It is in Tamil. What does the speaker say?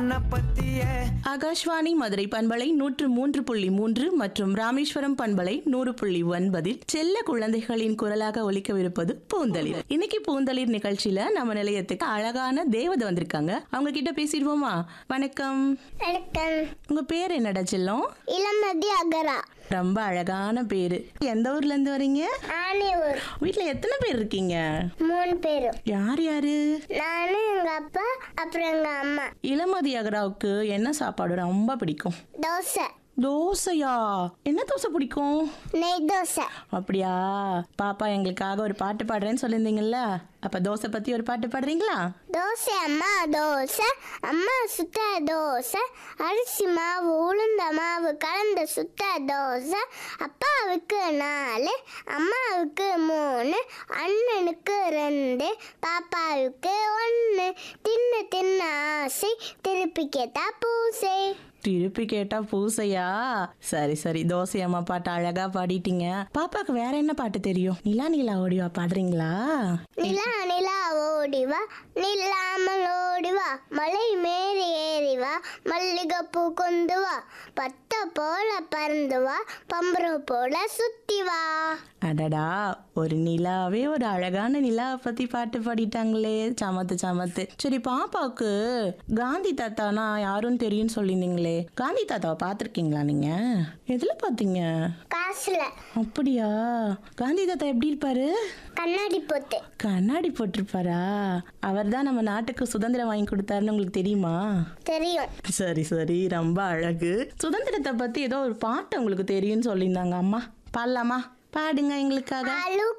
உன்னை பத்திய ஆகாஷ்வாணி மதுரை பண்பலை நூற்று மூன்று புள்ளி மூன்று மற்றும் ராமேஸ்வரம் பண்பலை நூறு புள்ளி ஒன்பதில் செல்ல குழந்தைகளின் குரலாக ஒலிக்கவிருப்பது பூந்தளிர் இன்னைக்கு பூந்தளிர் நிகழ்ச்சியில நம்ம நிலையத்துக்கு அழகான தேவதை வந்திருக்காங்க அவங்க கிட்ட பேசிடுவோமா வணக்கம் வணக்கம் உங்க பேர் என்னடா செல்லம் இளமதி அகரா ரொம்ப அழகான பேரு எந்த ஊர்ல இருந்து வரீங்க ஆணியூர் வீட்ல எத்தனை பேர் இருக்கீங்க மூணு பேரும் யார் யாரு நானும் எங்க அப்பா அப்புறம் எங்க அம்மா இளமதி அகராவுக்கு என்ன சாப்பாடு ரொம்ப பிடிக்கும் தோசை தோசையா என்ன தோசை பிடிக்கும் நெய் தோசை அப்படியா பாப்பா எங்களுக்காக ஒரு பாட்டு பாடுறேன்னு சொல்லியிருந்தீங்கல்ல அப்ப தோசை பத்தி ஒரு பாட்டு பாடுறீங்களா தோசை அம்மா தோசை அம்மா சுத்த தோசை அரிசி மாவு உளுந்த மாவு கலந்த சுத்த தோசை அப்பாவுக்கு நாலு அம்மாவுக்கு மூணு அண்ணனுக்கு ரெண்டு பாப்பாவுக்கு ஒன்று தின்னு தின்ன ஆசை திருப்பி கேட்டா பூசை திருப்பி கேட்டா பூசையா சரி சரி தோசை அம்மா பாட்டு அழகா பாடிட்டீங்க பாப்பாக்கு வேற என்ன பாட்டு தெரியும் நிலா நிலா ஓடிவா பாடுறீங்களா நிலா நிலா ஓடி வா நில்லாமல் ஓடி வா மலை மேலே ஏறி வா மல்லிகைப்பூ கொண்டு வா பத்த போல பறந்து வா பம்பரம் போல சுத்தி வா அடடா ஒரு நிலாவே ஒரு அழகான நிலாவை பத்தி பாட்டு பாடிட்டாங்களே சமத்து சமத்து சரி பாப்பாவுக்கு காந்தி தாத்தானா யாருன்னு தெரியும்னு சொல்லியிருந்தீங்களே காந்தி தாத்தாவை பார்த்துருக்கீங்களா நீங்க எதுல பார்த்தீங்க காசுல அப்படியா காந்தி தாத்தா எப்படி இருப்பாரு கண்ணாடி போத்து கண்ணாடி போட்டிருப்பாரா அவர் தான் நம்ம நாட்டுக்கு சுதந்திரம் வாங்கி கொடுத்தாருன்னு உங்களுக்கு தெரியுமா தெரியும் சரி சரி ரொம்ப அழகு சுதந்திரத்தை பத்தி ஏதோ ஒரு பாட்டு உங்களுக்கு தெரியும்னு சொல்லியிருந்தாங்க அம்மா பாடலாமா பாடுங்க எங்களுக்காக அலு